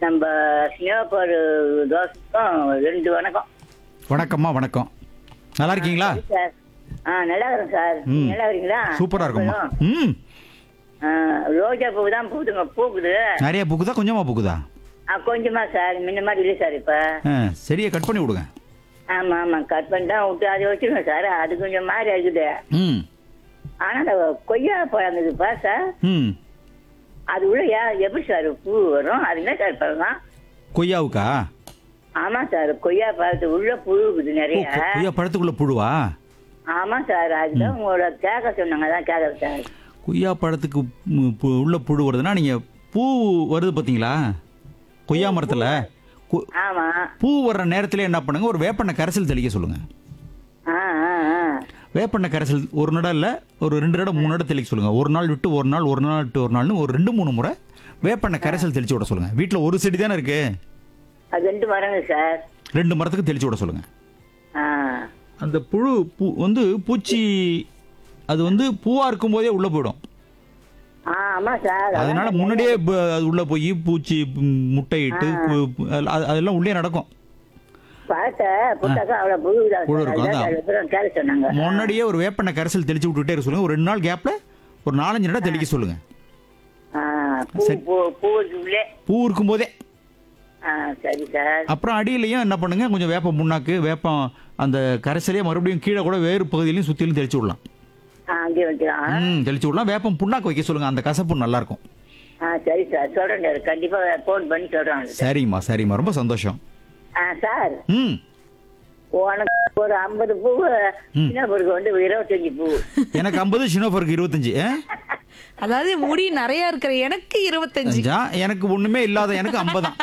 நம்ம சிங்கப்பூர் தோசைக்கும் ரெண்டு வணக்கம் வணக்கம்மா வணக்கம் நல்லா இருக்கீங்களா சார் ஆ நல்லா இருக்கிறேன் சார் ம். நல்லா இருக்கீங்களா சூப்பரா இருக்கும்மா ம் ஆ, ரோஜா பூ தான் பூத்துங்க பூக்குது நிறைய புக்குதா கொஞ்சமா புக்குதா ஆ, கொஞ்சமா சார் முன்ன மாதிரி இல்லை சார் இப்ப ஆ சரியா கட் பண்ணி விடுங்க ஆமா ஆமா கட் பண்ணி தான் விட்டு அதை வச்சிருக்கோம் சார் அது கொஞ்சம் மாதிரி இருக்குது ம் ஆனா அந்த கொய்யா பழம் இருக்குப்பா சார் ம் அது உள்ள யா- எப்படி சார் பூ வரும் அது என்ன சார் பழம் கொய்யாவுக்கா ஆமா சார் கொய்யா பழத்து உள்ள புழு இருக்குது ஓ, நிறைய கொ- கொய்யா பழத்துக்குள்ள புழுவா ஆமா சார் அதுதான் உங்களோட கேட்க சொன்னாங்க அதான் கேட்கறேன் சார் கொய்யா பழத்துக்கு ம், பு- உள்ள புழு வருதுன்னா நீங்க பூ வருது பாத்தீங்களா கொய்யா மரத்துல கு- ஆமா பூ வர்ற நேரத்துல என்ன பண்ணுங்க ஒரு வேப்பெண்ணெய் கரைசல் தெளிக்க சொல்லுங்க ஆ ஆ ஆ வேப்பெண்ணெய் கரைசல் ஒரு நடம் இல்ல ஒரு ரெண்டு நடம் மூணு நடம் தெளிக்க சொல்லுங்க ஒரு நாள் விட்டு ஒரு நாள் ஒரு நாள் விட்டு ஒரு நாள்னு ஒரு ரெண்டு மூணு முறை வேப்பெண்ணெய் கரைசல் தெளிச்சு விட சொல்லுங்க வீட்டுல ஒரு செடி தானே இருக்கு அது ரெண்டு வரங்க சார் ரெண்டு மரத்துக்கு தெளிச்சு விட சொல்லுங்க ஆ அந்த புழு பூ வந்து பூச்சி அது வந்து பூவா இருக்கும் போதே உள்ள போயிடும் ஆ ஆமா சார் அதனால முன்னாடியே ப- அது உள்ள போய் பூச்சி ம், முட்டையிட்டு பு- பு- அது- அதெல்லாம் உள்ளே நடக்கும் பார்த்தா புத்தாக்கா அவ்வளவு புழு தான் புழு சார். இருக்கும், அதுதான் அதான். சார் அப்புறம் கேட்க சொன்னாங்க முன்னாடியே ஒரு வேப்பெண்ணெய் கரைசல் தெளிச்சு விட்டுட்டே இருக்க சொல்லுங்க ஒரு ரெண்டு நாள் கேப்ல ஒரு நாலஞ்சு நடம் தெளிக்க சொல்லுங்க ஆ பூ சரி. பூ பூ உள்ளே பூ இருக்கும் போதே ஆ சரி சார் அப்புறம் அடியிலையும் என்ன பண்ணுங்க கொஞ்சம் வேப்பம் முன்னாக்கு வேப்பம் அந்த கரைசலையே மறுபடியும் கீழே கூட வேறு பகுதியிலையும் சுத்திலும் தெளிச்சு விடலாம் ஆ அங்கே வைக்கலாம் ம் தெளிச்சு விடலாம் வேப்பம் புண்ணாக்கு வைக்க சொல்லுங்க அந்த கசப்பு நல்லா இருக்கும் ஆ சரி சார் சொல்றேன் சார் கண்டிப்பா ஃபோன் பண்ணி சொல்றேன் உங்களுக்கு. சரிம்மா சரிம்மா ரொம்ப சந்தோஷம் ஆ சார் ம் உனக்கு ஒரு ஐம்பது பூ சின்ன பொருக்கு வந்து ஒரு இருபத்தஞ்சு பூ எனக்கு ஐம்பது ஷினோஃபருக்கு இருபத்தஞ்சு ஆ? அதாவது முடி நிறைய இருக்கிற எனக்கு இருபத்தஞ்சு அஞ்சா எனக்கு ஒண்ணுமே இல்லாத எனக்கு ஐம்பதான்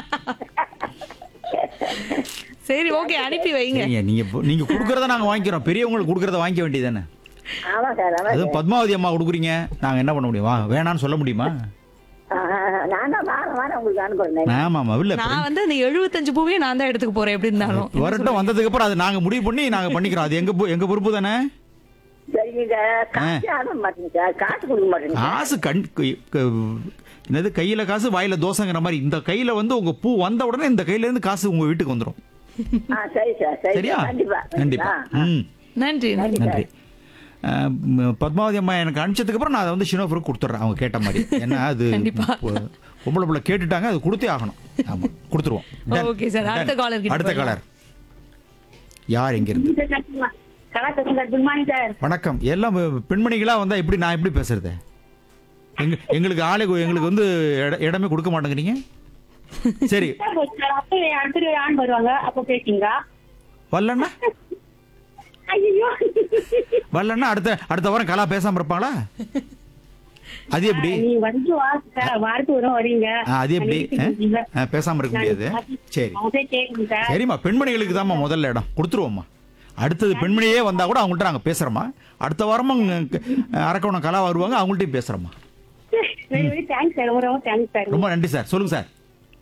சரி ஓகே அனுப்பி வைங்க சரிங்க நீங்க இப்போ- நீங்க கொடுக்கறத நாங்க வாங்கிக்கிறோம் பெரியவங்களுக்கு கொடுக்கறத வாங்கிக்க வேண்டியதானே ஆமா சார் ஆமா அதுவும் பத்மாவதி அம்மா கொடுக்குறீங்க நாங்க என்ன பண்ண முடியும் வா வேணான்னு சொல்ல முடியுமா ஆ, ஆ, ஆ. நான் தான் வாரம் வாரம் உங்களுக்கு அனுப்புறேன் ஆமாமா இல்ல நான் வந்து அந்த எழுபத்தஞ்சு பூவையும் நான் தான் எடுத்துக்க போறேன் எப்படி இருந்தாலும் வரட்டும் வந்ததுக்கு அப்புறம் அது நாங்க முடிவு பண்ணி நாங்க பண்ணிக்கிறோம் அது எங்க பொ- எங்க பொறுப்பு தானே சரிங்க சார் காசு அனுப்ப மாட்டேங்க சார் காசு கொடுக்க மாட்டேங்க சார். காசு கண் க- க- என்னது கையில காசு வாயில தோசைங்கிற மாதிரி இந்த கையில வந்து உங்க பூ வந்த உடனே இந்த கையில இருந்து காசு உங்க வீட்டுக்கு வந்துடும் ஆ சரி சார் சரி சரியா சார். கண்டிப்பா கண்டிப்பா ம் நன்றி நன்றி நன்றி அஹ், ம், பத்மாவதி அம்மா எனக்கு அனுப்பிச்சதுக்கு அப்புறம் நான் அதை வந்து ஷினோஃபருக்கு கொடுத்துட்றேன் அவங்க கேட்ட மாதிரி ஏன்னா அது கண்டிப்பா. பொ- பொம்பளை பிள்ளை கேட்டுட்டாங்க அது கொடுத்தே ஆகணும் ஆமா கொடுத்துருவோம் Done. Okay, sir. அடுத்த Done. caller கிட்ட அடுத்த போயிடலாம். காலர் யார் எங்க இருந்து கலாச்சாரம் சார் குட் மார்னிங் சார் வணக்கம் எல்லாம் பெண்மணிகளா வந்தா எப்படி நான் எப்படி பேசுறது எங்க எங்களுக்கு ஆளு எங்களுக்கு வந்து இட- இடமே கொடுக்க மாட்டேங்கிறீங்க சரி அப்போ அடுத்த ஆண் வருவாங்க அப்போ பேசிங்க வரலன்னா ஐயோ வரலன்னா அடுத்த அடுத்த வாரம் கலா பேசாம இருப்பாங்களா அது எப்படி நீ வந்து வா சார் வாரத்து வரும் வரீங்க ஆ, அது எப்படி ஆ? ஆ, பேசாம இருக்க முடியாது சரி அவங்க கேட்குங்க சார் சரிம்மா பெண்மணிகளுக்கு தாம்மா முதல்ல இடம் கொடுத்துருவோம்மா அடுத்தது பெண்மணியே வந்தா கூட அவங்கள்ட்ட நாங்க பேசுறோம்மா அடுத்த வாரமும் அரக்கோணம் கலா வருவாங்க அவங்கள்ட்டையும் பேசுறோம்மா வெரி வெரி தேங்க்ஸ் சார் ரொம்ப ரொம்ப தேங்க்ஸ் சார் ரொம்ப நன்றி சார் சொல்லுங்க சார்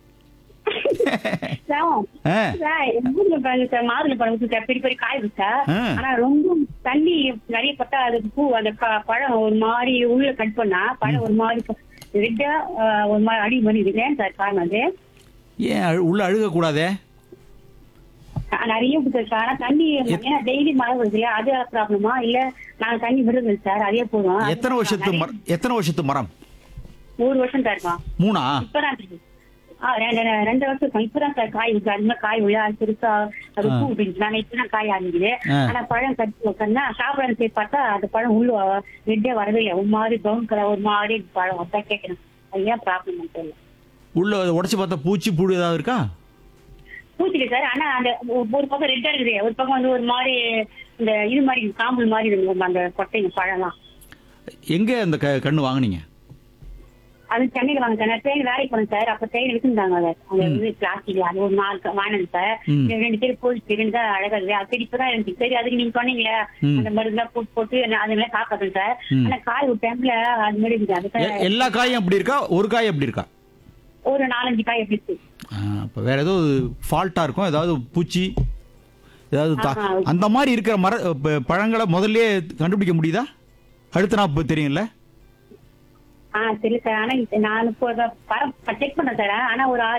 சார் ஆ சார் எங்க ஊர்ல பாருங்க சார் மாதுளை பழம் இருக்கு சார் பெரிய பெரிய காய் இருக்கு சார் ஆ. ஆனா ரொம்ப தண்ணி நிறைய பட்டா அது பூ அந்த ப- பழம் ஒரு மாதிரி உள்ள கட் பண்ணா பழம் ஒரு மாதிரி ரெட்டா ஒரு மாதிரி அடி பண்ணி இருக்கு ஏன் சார் காரணம் அது ஏன் அழு- உள்ள அழுக கூடாதே ஆ, நிறைய இருக்கு சார் ஆனா தண்ணி ஏன்னா டெய்லி மழை வருது இல்லையா அது ப்ராப்ளமா இல்ல நாங்க தண்ணி விடுறது சார் அதே போதும் எத்தனை வருஷத்து மரம் எத்தனை வருஷத்து மரம் ஒரு வருஷம் தான் இருக்கும் மூணா இப்பதான் இருக்கு. ஆ, ரெண்டு ரெண்டு- ரெண்டு வருஷம் இருக்கும். இப்பதான் சார் காய் இருக்கு அது மாதிரி காய் உள்ள அது பெருசா அது பூ விட்டுருச்சு நான் இப்பதான் காய் ஆரம்பிக்குது ஆ. ஆனா பழம் கட்டி உட்காந்தா சாப்பிடறது போய் பார்த்தா அந்த பழம் உள்ள ரெட்டே வரவே இல்லை ஒரு மாதிரி ப்ரௌன் கலர் ஒரு மாதிரி இருக்கு பழம் அதான் கேட்கிறேன் அது ஏன் ப்ராப்ளம் தெரியல உள்ள உடைச்சு பார்த்தா பூச்சி புழு ஏதாவது இருக்கா பூச்சிக்கு சார் ஆனா அந்த ஒ- ஒரு பக்கம் ரெட்டா இருக்குது ஒரு பக்கம் வந்து ஒரு மாதிரி இந்த இது மாதிரி இருக்கு, சாம்பல் மாதிரி இருக்கு அந்த கொட்டைங்க பழம்லாம் எங்க அந்த க கண்ணு வாங்குனீங்க அது சென்னையில வாங்க சார் ட்ரெயின் வேலைக்கு போனேன் சார் அப்ப ட்ரெயின் எடுத்துருந்தாங்க அதை அந்த இது பிளாஸ்டிக் அது ஒரு நாலு க- வாங்கினேன் சார் ம். ரெண்டு பேர் போயிடுச்சு ரெண்டு தான் அழகா இருக்கு அது சரி இப்பதான் எனக்கு சரி அதுக்கு நீங்க சொன்னீங்களே ம். அந்த மருந்துலாம் போட்டு போட்டு நான் அதெல்லாம் காப்பாத்தேன் சார் ம். ஆனா காய் ஒரு டைம்ல அது மாதிரி இருக்குது அதுக்கு எ- எல்லா காயும் அப்படி இருக்கா ஒரு காய் அப்படி இருக்கா ஒரு நாலஞ்சு காய் எப்படி இருக்கு அப்போ வேற ஏதோ ஃபால்ட்டா இருக்கும் ஏதாவது பூச்சி ஏதாவது தா- ஆஹா. அந்த மாதிரி இருக்கிற மர ப- பழங்களை முதல்லயே கண்டுபிடிக்க முடியுதா அடுத்த நாள் இப்போ தெரியும்ல ஆ சரி சார் ஆனா இது நான் இப்போ பரம் செக் பண்ணேன் சார் ஆனா ஒரு ஆறு